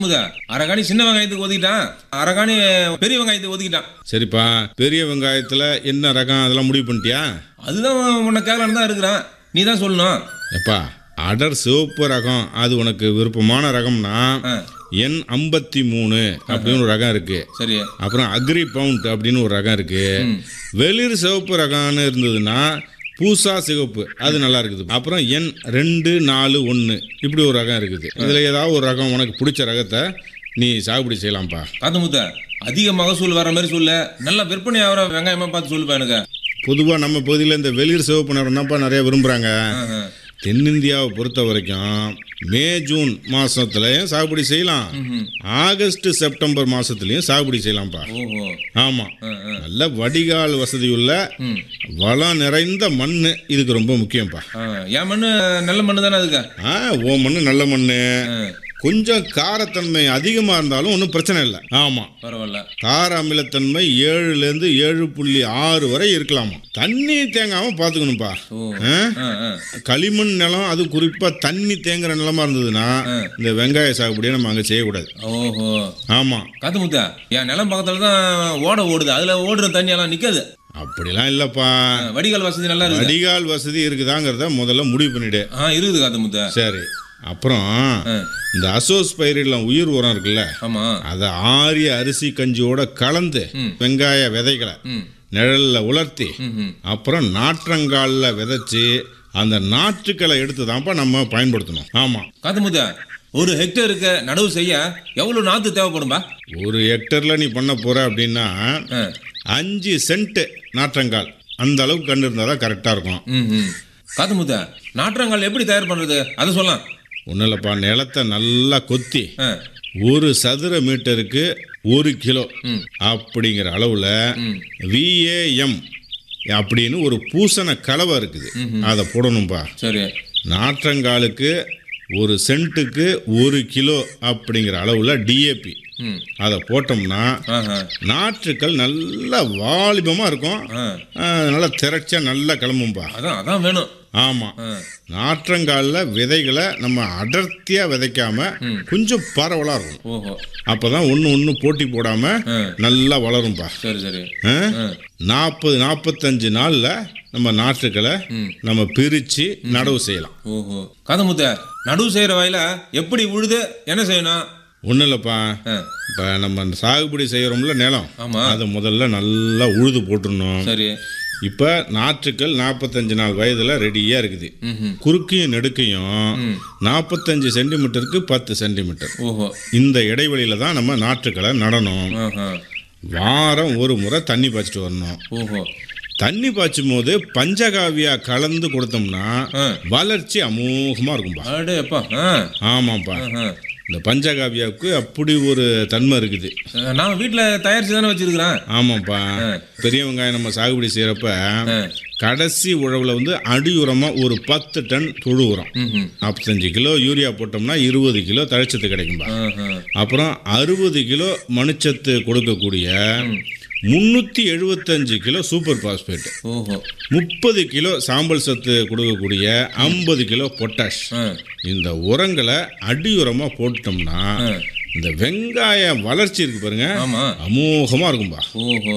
முத அரகாணி சின்ன வெங்காயத்துக்கு ஒதுக்கிட்டான் அரகாணி பெரிய வெங்காயத்துக்கு ஒதுக்கிட்டான் சரிப்பா பெரிய வெங்காயத்தில் என்ன ரகம் அதெல்லாம் முடிவு பண்ணிட்டியா அதுதான் உன்னை கேட்கலான்னு தான் இருக்கிறான் நீ தான் சொல்லணும் எப்பா அடர் சிவப்பு ரகம் அது உனக்கு விருப்பமான ரகம்னா ஆ, என் ஐம்பத்தி மூணு அப்படின்னு ஒரு ரகம் இருக்கு சரி அப்புறம் அக்ரி பவுண்ட் அப்படின்னு ஒரு ரகம் இருக்கு வெளிர் சிவப்பு ரகம்னு இருந்ததுன்னா பூசா சிவப்பு அது நல்லா இருக்குது அப்புறம் எண் ரெண்டு நாலு ஒன்று இப்படி ஒரு ரகம் இருக்குது இதில் ஏதாவது ஒரு ரகம் உனக்கு பிடிச்ச ரகத்தை நீ சாகுபடி செய்யலாம்ப்பா காத்து முத்த அதிக மகசூல் வர மாதிரி சொல்லு நல்லா விற்பனை ஆகிற வெங்காயமா பார்த்து சொல்லுப்பா எனக்கு பொதுவாக நம்ம பகுதியில் இந்த வெளிர் சிவப்பு நிறம் தான்ப்பா நிறைய விரும்புகிறாங்க ஆ, ஆ. தென்னிந்தியாவை பொறுத்த வரைக்கும் மே ஜூன் மாதத்துலையும் சாகுபடி செய்யலாம் ஆகஸ்ட் செப்டம்பர் மாதத்துலையும் சாகுபடி செய்யலாம்ப்பா ஓஹோ ஆமாம் ஆ, ஆ. நல்ல வடிகால் வசதி உள்ள ம். வளம் நிறைந்த மண் இதுக்கு ரொம்ப முக்கியம்ப்பா ஆ, என் மண்ணு நல்ல மண்ணு தானே அதுக்கு ஆ ஓ மண் நல்ல மண் ஆ, கொஞ்சம் காரத்தன்மை அதிகமாக இருந்தாலும் ஒன்றும் பிரச்சனை இல்லை ஆமாம் பரவாயில்ல கார அமிலத்தன்மை ஏழுலேருந்து ஏழு புள்ளி ஆறு வரை இருக்கலாமா தண்ணி தேங்காமல் பார்த்துக்கணும்ப்பா ஓ ஆ? ஆ, ஆ. களிமண் நிலம் அது குறிப்பாக தண்ணி தேங்குற நிலமா இருந்ததுன்னா இந்த வெங்காய சாகுபடியை நம்ம அங்கே செய்யக்கூடாது ஓஹோ ஆமாம் காத்து முத்த என் நிலம் பக்கத்துல தான் ஓட ஓடுது அதுல ஓடுற தண்ணி எல்லாம் நிக்காது அப்படிலாம் இல்லைப்பா ஆ, வடிகால் வசதி நல்லா இருக்குது வடிகால் வசதி இருக்குதாங்கிறத முதல்ல முடிவு பண்ணிடு ஆ இருக்குது காத்து முத்த சரி அப்புறம் ஆ, இந்த அசோஸ் பயிரிடலாம் உயிர் உரம் இருக்குல்ல ஆமா அதை ஆரிய அரிசி கஞ்சியோட கலந்து வெங்காய விதைகளை ம் நிழல்ல உலர்த்தி ம், ம் அப்புறம் நாற்றங்காலில் விதைச்சி அந்த நாற்றுக்களை எடுத்து தான்ப்பா நம்ம பயன்படுத்தணும் ஆமாம் காத்து முத்த ஒரு ஹெக்டருக்கு நடவு செய்ய எவ்வளவு நாத்து தேவைப்படும்பா ஒரு ஹெக்டரில் நீ பண்ண போற அப்படின்னா ஆ, அஞ்சு சென்ட் நாற்றங்கால் அந்த அளவுக்கு கண்டு இருந்தால் தான் கரெக்டாக இருக்கும் ம் ம் காத்து முத்த நாற்றங்கால் எப்படி தயார் பண்றது அதை சொல்லலாம் ஒன்றும் இல்லைப்பா நிலத்தை நல்லா கொத்தி ஆ, ஒரு சதுர மீட்டருக்கு ஒரு கிலோ ம். அப்படிங்கிற அளவில் விஏஎம் அப்படின்னு ஒரு பூசண கலவை இருக்குது அதை போடணும்பா சரி நாற்றங்காலுக்கு ஒரு சென்ட்டுக்கு ஒரு கிலோ அப்படிங்கிற அளவில் டிஏபி ம் அதை போட்டோம்னா ஆஹா நாற்றுக்கள் நல்ல வாலிபமாக இருக்கும் ஆ ஆ, நல்லா திரட்சியா நல்லா கிளம்பும்பா அதான் அதான் வேணும் ஆமாம் ஆ நாற்றங்காலில் விதைகளை நம்ம அடர்த்தியாக விதைக்காம கொஞ்சம் பரவலாக இருக்கும் ஓஹோ அப்போ தான் ஒன்று ஒன்று போட்டி போடாமல் ஆ நல்லா வளரும்பா சரி சரி ஆ? ஆ நாற்பது நாற்பத்தஞ்சு நாளில் நம்ம நாற்றுக்களை நம்ம பிரித்து நடவு செய்யலாம் ஓஹோ காது முத்த நடுவு செய்யற வயல எப்படி உழுது என்ன செய்யணும் ஒன்றும் இல்லைப்பா ஆ, இப்போ நம்ம அந்த சாகுபடி செய்கிறோம்ல நிலம் ஆமா அதை முதல்ல நல்லா உழுது போட்டுடணும் சரி இப்போ நாற்றுக்கள் நாற்பத்தஞ்சு நாள் வயதில் ரெடியாக இருக்குது ம்ஹும். குறுக்கையும் நெடுக்கையும் நாற்பத்தஞ்சு சென்டிமீட்டருக்கு பத்து சென்டிமீட்டர் ஓஹோ இந்த இடைவெளியில தான் நம்ம நாற்றுக்களை நடணும் ஆஹா வாரம் ஒரு முறை தண்ணி பாய்ச்சிட்டு வரணும் ஓஹோ தண்ணி பாய்ச்சும் போது பஞ்சகாவியா கலந்து கொடுத்தோம்னா ஆ. வளர்ச்சி அமோகமாக இருக்கும்பா அடே அப்பா ஆ ஆமாப்பா ஆஹா. இந்த பஞ்சகாவியாவுக்கு அப்படி ஒரு தன்மை இருக்குது அஹ், நான் வீட்டில் தயாரிச்சு தானே வச்சிருக்கிறேன் ஆமாப்பா பெரிய வெங்காயம் நம்ம சாகுபடி செய்கிறப்ப கடைசி உழவுல வந்து அடி உரமாக ஒரு பத்து டன் தொழு உரம் ம்ஹும். நாற்பத்தஞ்சு கிலோ யூரியா போட்டோம்னா இருபது கிலோ தழைச்சத்து கிடைக்கும்பா ஆஹா. அப்புறம் அறுபது கிலோ மணிச்சத்து கொடுக்கக்கூடிய முந்நூற்றி எழுபத்தஞ்சு கிலோ சூப்பர் பாஸ்பேட் ஓஹோ முப்பது கிலோ சாம்பல் சத்து கொடுக்கக்கூடிய ஐம்பது கிலோ பொட்டாஷ் ஆ இந்த உரங்களை அடி உரமாக போட்டுட்டோம்னா இந்த வெங்காய வளர்ச்சி இருக்கு பாருங்க ஆமா அமோகமாக இருக்கும்பா ஓஹோ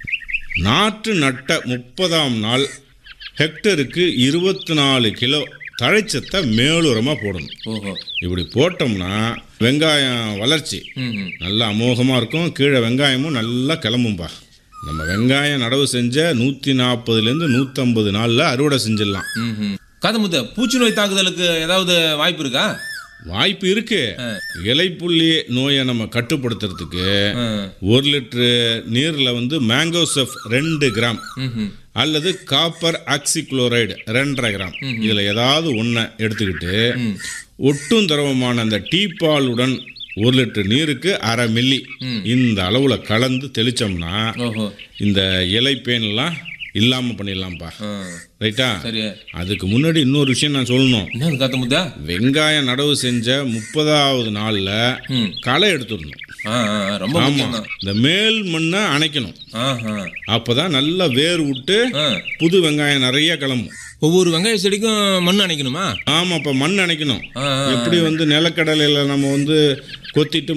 நாற்று நட்ட முப்பதாம் நாள் ஹெக்டருக்கு இருபத்தி நாலு கிலோ தழைச்சத்தை மேலுரமாக போடணும் ஓஹோ இப்படி போட்டோம்னா வெங்காயம் வளர்ச்சி ம் நல்லா அமோகமாக இருக்கும் கீழே வெங்காயமும் நல்லா கிளம்பும்பா நம்ம வெங்காயம் நடவு செஞ்ச நூற்றி நாற்பதுலேருந்து நூற்றம்பது நாளில் அறுவடை செஞ்சிடலாம் ம் காது முத்த பூச்சி நோய் தாக்குதலுக்கு ஏதாவது வாய்ப்பு இருக்கா வாய்ப்பு இருக்கு இலைப்புள்ளி நோயை நம்ம கட்டுப்படுத்துறதுக்கு ஆ. ஒரு லிட்டரு நீரில் வந்து மேங்கோசெஃப் ரெண்டு கிராம் ம்ஹும். அல்லது காப்பர் ஆக்சிக்ளோரைடு ரெண்டரை கிராம் இதில் ஏதாவது ஒன்றை எடுத்துக்கிட்டு ஒட்டும் திரவமான அந்த டீப்பாலுடன் ஒரு லிட்டர் நீருக்கு அரை மில்லி இந்த அளவில் கலந்து தெளிச்சோம்னா ஓஹோ இந்த இலைப்பேன்லாம் இல்லாமல் பண்ணிடலாம்ப்பா ஆ ரைட்டா சரி அதுக்கு முன்னாடி இன்னொரு விஷயம் நான் சொல்லணும் என்னது காத்து முத்தா வெங்காயம் நடவு செஞ்ச முப்பதாவது நாளில் ம் களை எடுத்துடணும் ஆ ஆ, ஆ, ரொம்ப முக்கியம் தான் இந்த மேல் மண்ணை அணைக்கணும் ஆஹா அப்போ தான் நல்லா வேர் விட்டு ஆ புது வெங்காயம் நிறைய கிளம்பும் ஒவ்வொரு வெங்காய செடிக்கும் மண் அணைக்கணுமா ஆமாம் இப்போ மண் அணைக்கணும் ஆ, ஆ, எப்படி வந்து நிலக்கடலையில் நம்ம வந்து கொத்திட்டு